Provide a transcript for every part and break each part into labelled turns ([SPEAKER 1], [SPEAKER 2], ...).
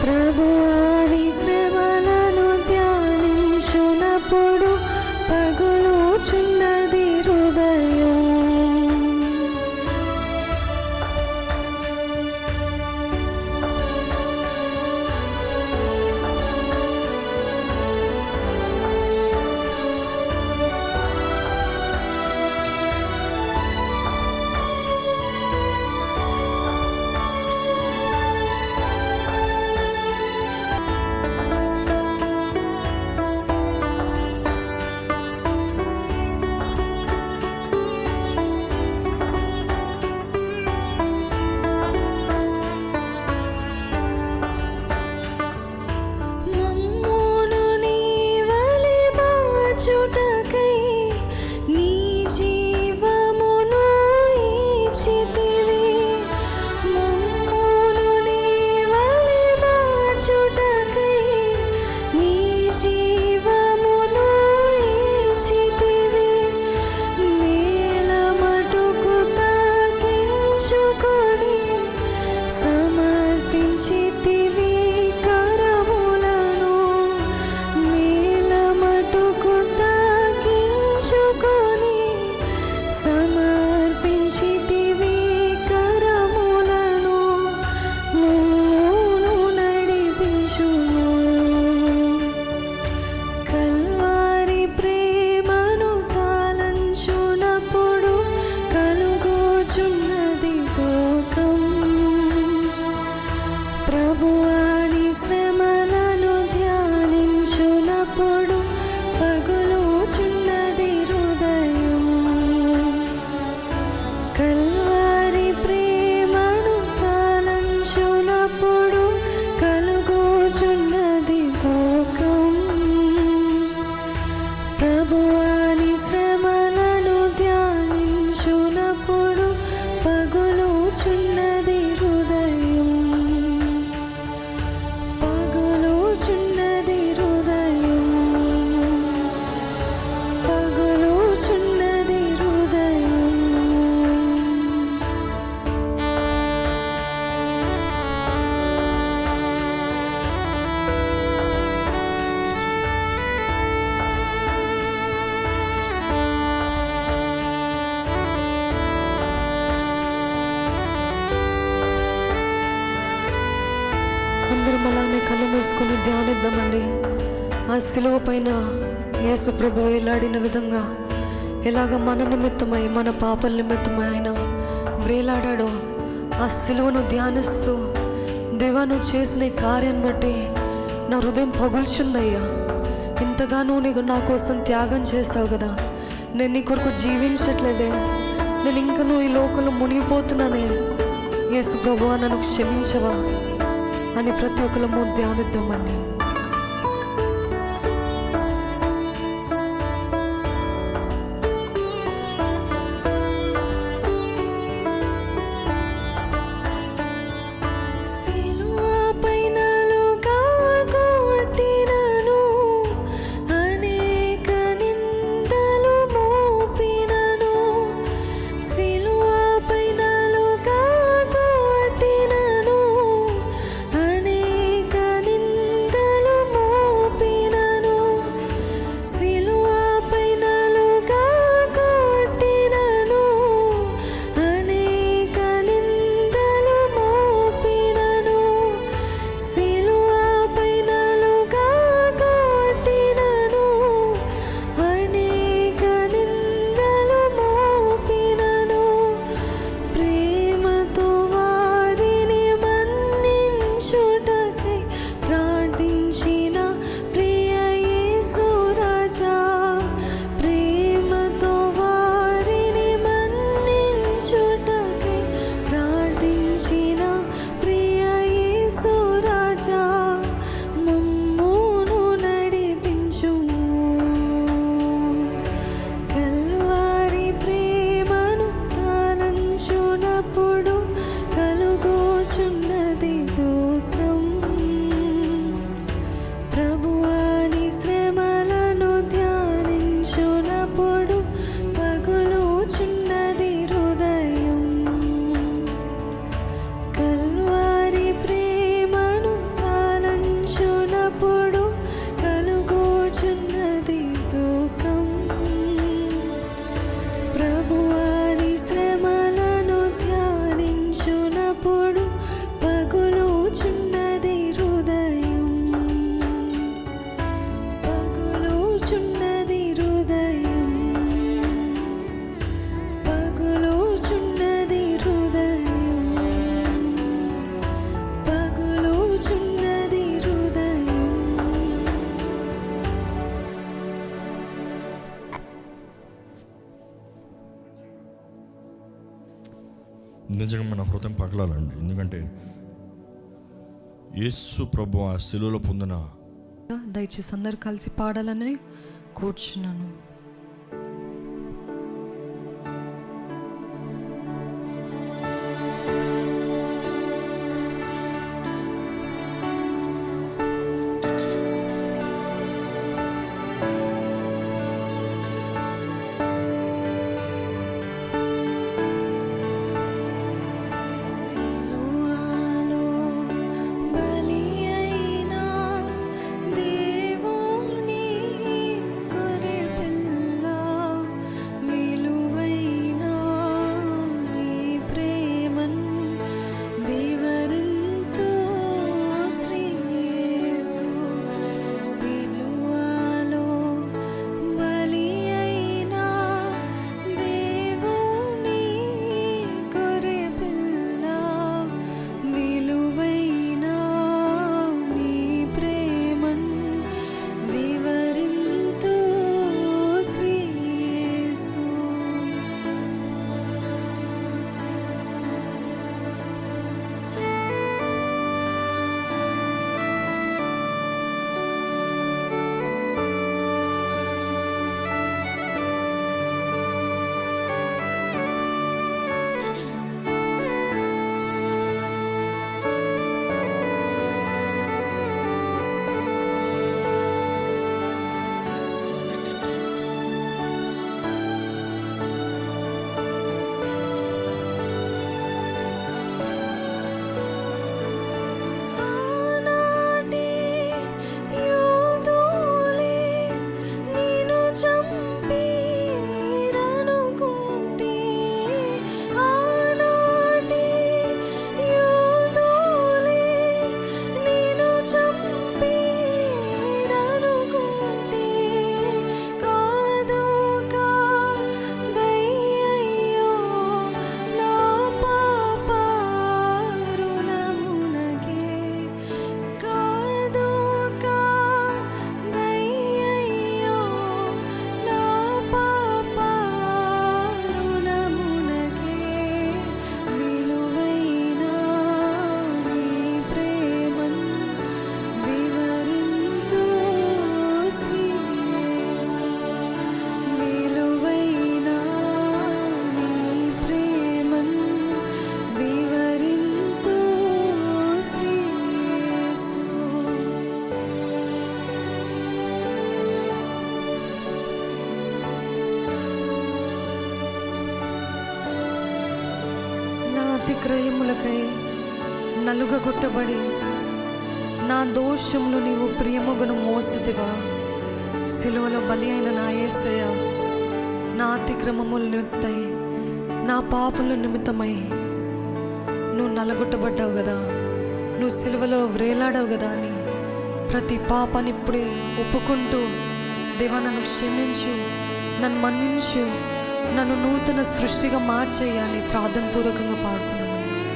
[SPEAKER 1] ప్రభువాని శ్రమలను ధ్యానించునప్పుడు పగులుచున్నది హృదయం మమ్మును నీవలె బాచుటకై నీ జీవమును ఇచ్చితివి మమ్మును నీవలె బాచుటకై నీ జీవమును ఇచ్చితివి నేల మటుకు తాకించుకొని సమర్పించితివి కరములను నేల మటుకు తాకించుకొని సమర్పించితివి కరములను నన్ను నడిపించుము కల్వారి ప్రేమను తాళంచునప్పుడు కలుగోచున్నది లోకం ప్రభువాని శ్రమలను ధ్యానించునప్పుడు పగులుచున్నది హృదయం కల్వారి ప్రేమను తాళంచునప్పుడు కలుగోచున్నది లోకం ప్రభువాని శ్రమలను ధ్యానించునప్పుడు పగులుచున్నది హృదయం పగులుచున్నది హృదయం పగులుచున్నది హృదయం అందరం అలానే కళ్ళు మూసుకొని ధ్యానిద్దామండి ఆ శిలువ పైన యేసు ప్రభు వేలాడిన విధంగా ఎలాగ మన నిమిత్తమై మన పాపల నిమిత్తమై ఆయన వేలాడాడో ఆ శిలువను ధ్యానిస్తూ దేవా నువ్వు చేసిన ఈ కార్యాన్ని బట్టి నా హృదయం పగుల్చుందయ్యా ఇంతగానో నీకు నా కోసం త్యాగం చేసావు కదా నేను నీ కొరకు జీవించట్లేదే నేను ఇంకా నువ్వు ఈ లోకంలో మునిగిపోతున్నానే యేసు ప్రభువా నన్ను క్షమించవా అని ప్రతి ఒక్కరము ధ్యానిద్దామండి సిలువపై నాలుగా కొట్టినను, అనేక నిందలు మోపినను. సిలువపై నాలుగా కొట్టినను, అనేక నిందలు
[SPEAKER 2] నిజంగా మన హృదయం పగలాలండి ఎందుకంటే యేసు ప్రభు ఆ శిలువలో పొందిన
[SPEAKER 1] దయచేసి అందరు కలిసి పాడాలని కూర్చున్నాను సిలువలో బలి అయినా దేవుని గొర్రెపిల్ల విలువైన నీ ప్రేమన్ వివరింతు శ్రీయేసు సిలువలో బలి అయినా దేవుని గొర్రెపిల్ల విలువైన నీ ప్రేమన్ వివరింతు శ్రీయేసు ఆనాటి యోధులే నిన్ను చంపిరనుకుంటే ఆనాటి యోధులే నిన్ను చంపిరనుకుంటే కాదు కాదయ్యో నా పాప రుణమునకే కాదు కాదయ్యో నా పాప రుణమునకే విలువైన నీ ప్రేమన్ వివరింతు శ్రీయేసు విలువైన నీ ప్రేమన్ వివరింతు శ్రీయేసు నా అతిక్రయములకై నలుగగొట్టబడి నా దోషములు నీవు ప్రియముగను మోసితివా సిలువలో బలి అయిన నా యేసయ్య నా అతిక్రమముల నిమిత్తై నా పాపల నిమిత్తమై నువ్వు నలగొట్టబడ్డావు కదా నువ్వు సిలువలో వ్రేలాడావు కదా అని ప్రతి పాపాన్ని ఇప్పుడే ఒప్పుకుంటూ దేవా నన్ను క్షమించు నన్ను మన్నించు నన్ను నూతన సృష్టిగా మార్చేయాలి ప్రార్థన పూర్వకంగా పాడుకున్నాను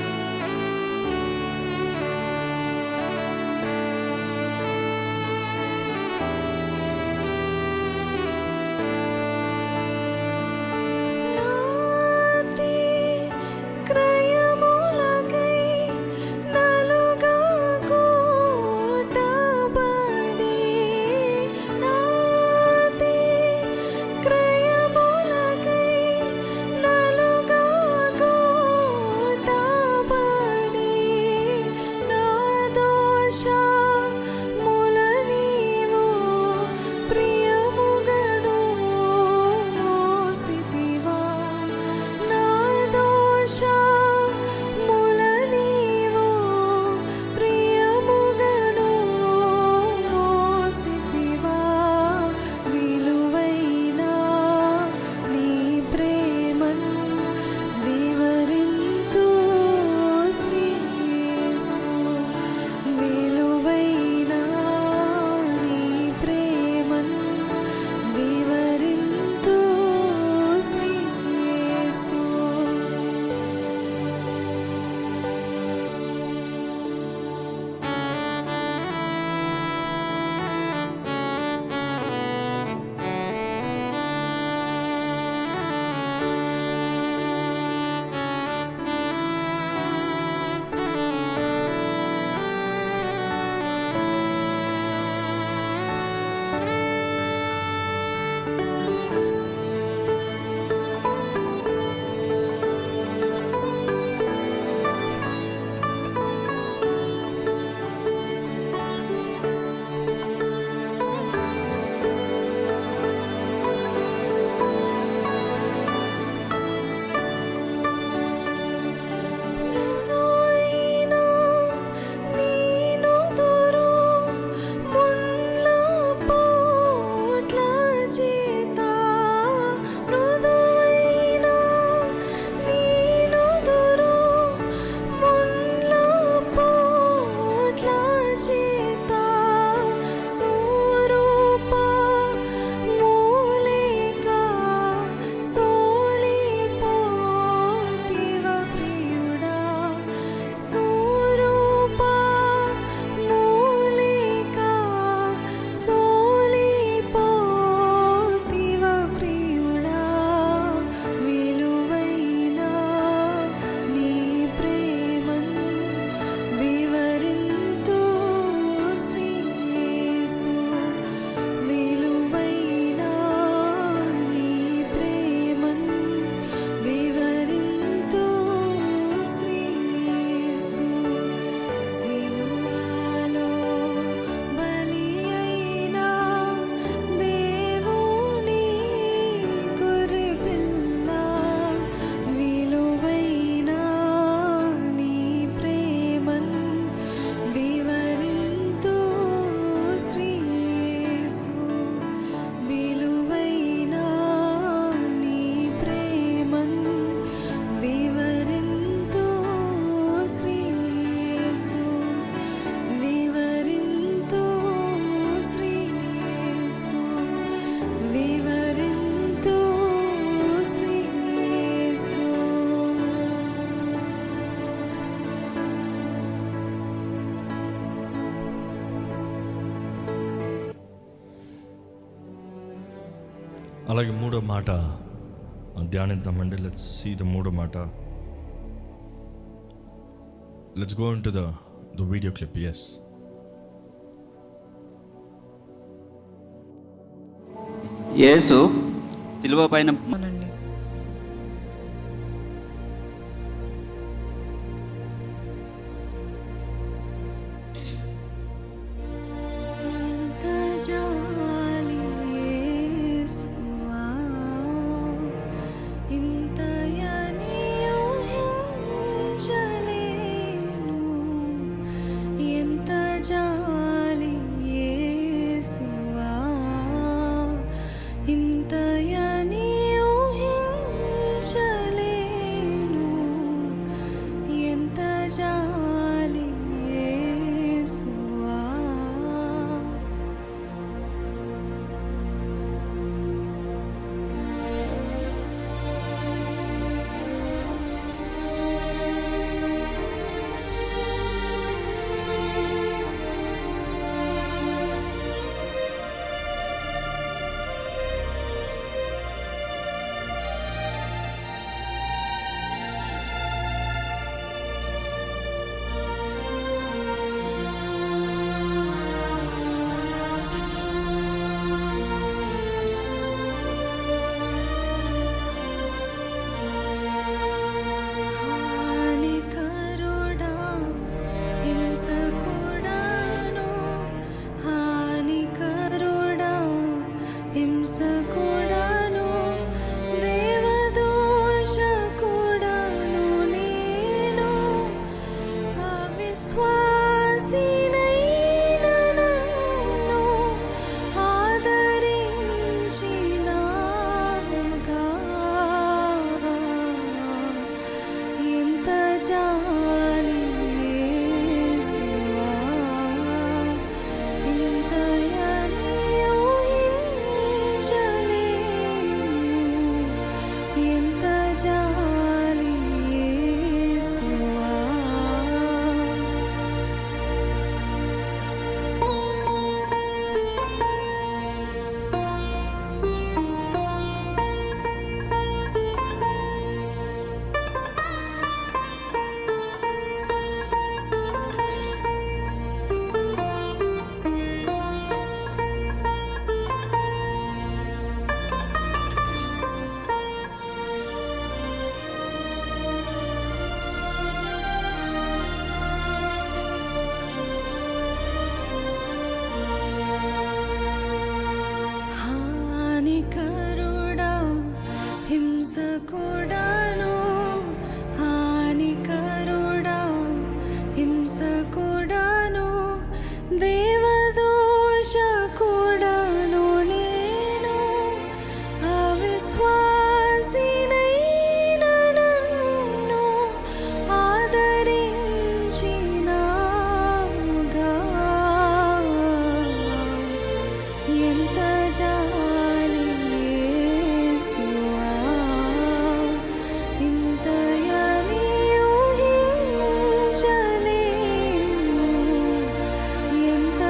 [SPEAKER 1] నాతి క్రయములకై నలుగా కోటబడి నాతి క్రయములకై నలుగా కోటబడి
[SPEAKER 2] అలాగే మూడో మాట ధ్యానిద్దామండి లెట్స్ సీ ద మూడో మాట let's go into the the video clip yes
[SPEAKER 3] Yesu సిలువ పైన
[SPEAKER 1] అనండి ఎంత జాలి యేసువా ఇంతయని ఊహించలేను ఎంత జాలి యేసువా ఇంతయని ఊహించలేను ఎంత జాలి యేసువా హానికరుడా హింసకుడాను హానికరుడా హింసకుడాను దేవదోషకుడాను నేను అవిశ్వాసినైన నన్ను ఆదరించినావుగా ఎంత జాలి యేసువా ఇంతయని ఊహించలేను ఎంత జాలి యేసువా హానికరుడా హింసకుడాను హానికరుడా హింసకుడాను దేవదోషకుడాను నేను అవిశ్వాసినైన నన్ను ఆదరించినావుగా ఎంత జాలి యేసువా ఇంతయని ఊహించలేను ఎంత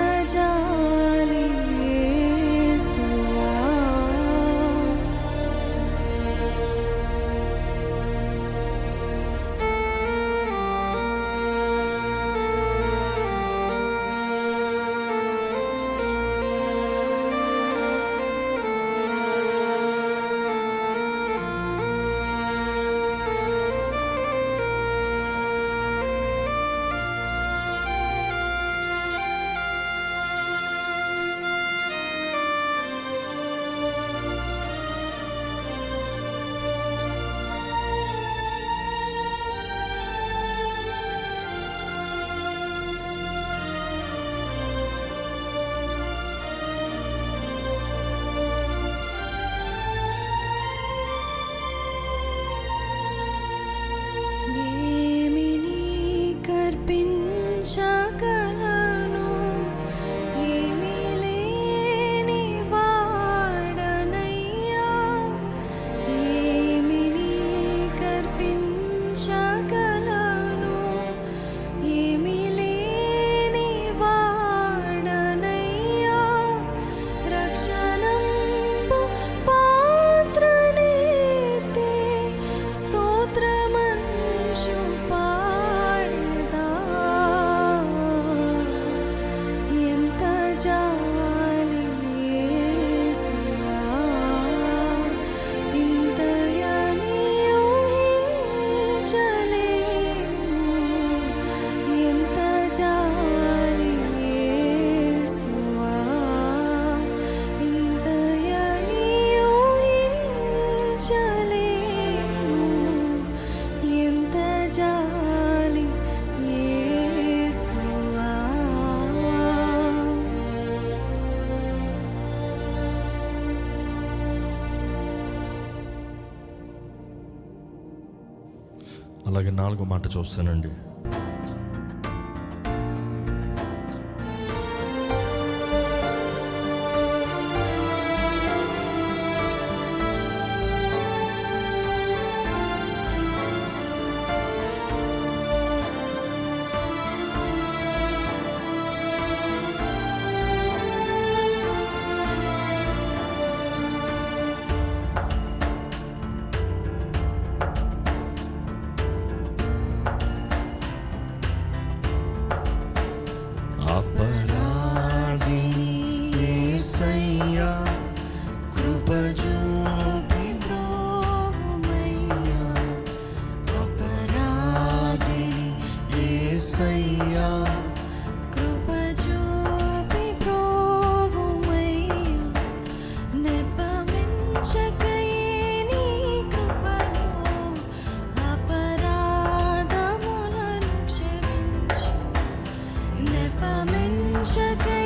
[SPEAKER 2] అలాగే నాలుగో మాట చూస్తానండి అపరాధిని యేసయ్యా కృప చూపి బ్రోవుమయ్యా అపరాధిని యేసయ్యా
[SPEAKER 1] కృప చూపి బ్రోవుమయ్యా నెపమించకయే నీ కృపలో అపరాధములను క్షమించు నెపమించకయే